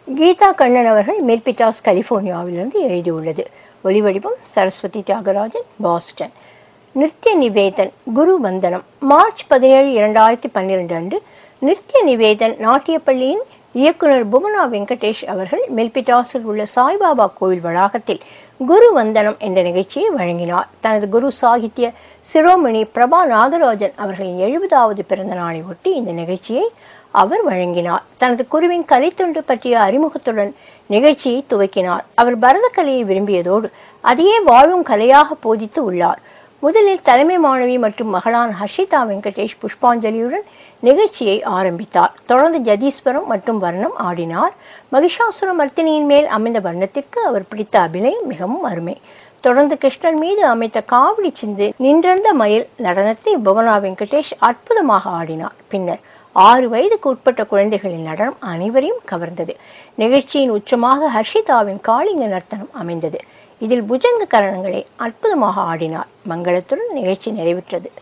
கீதா கண்ணன் அவர்கள் மெர்பிட்டாஸ் கலிபோர்னியாவிலிருந்து எழுதியுள்ளது ஒலிவடிவம் சரஸ்வதி தியாகராஜன் பாஸ்டன் நித்ய நிவேதன் குரு வந்தனம் மார்ச் பதினேழு இரண்டாயிரத்தி பன்னிரண்டு அன்று நித்ய நிவேதன் நாட்டியப்பள்ளியின் இயக்குனர் புவனா வெங்கடேஷ் அவர்கள் மெல்பிட்டாஸில் உள்ள சாய்பாபா கோவில் வளாகத்தில் குரு வந்தனம் என்ற நிகழ்ச்சியை வழங்கினார் தனது குரு சாகித்ய சிரோமணி பிரபா நாகராஜன் அவர்களின் எழுபதாவது பிறந்த நாளை ஒட்டி இந்த நிகழ்ச்சியை அவர் வழங்கினார் தனது குருவின் கலைத்தொண்டு பற்றிய அறிமுகத்துடன் நிகழ்ச்சியை துவக்கினார் அவர் பரதக்கலையை விரும்பியதோடு அதையே வாழும் கலையாக போதித்து உள்ளார் முதலில் தலைமை மாணவி மற்றும் மகளான ஹர்ஷிதா வெங்கடேஷ் புஷ்பாஞ்சலியுடன் நிகழ்ச்சியை ஆரம்பித்தார் தொடர்ந்து ஜதீஸ்வரம் மற்றும் வர்ணம் ஆடினார் மகிஷாசுர மர்த்தினியின் மேல் அமைந்த வர்ணத்திற்கு அவர் பிடித்த அபிநயம் மிகவும் அருமை தொடர்ந்து கிருஷ்ணன் மீது அமைத்த காவடி சிந்து நின்றந்த மயில் நடனத்தை புவனா வெங்கடேஷ் அற்புதமாக ஆடினார் பின்னர் ஆறு வயதுக்கு உட்பட்ட குழந்தைகளின் நடனம் அனைவரையும் கவர்ந்தது நிகழ்ச்சியின் உச்சமாக ஹர்ஷிதாவின் காளிங்க நர்த்தனம் அமைந்தது இதில் புஜங்க கரணங்களை அற்புதமாக ஆடினார் மங்களத்துடன் நிகழ்ச்சி நிறைவுற்றது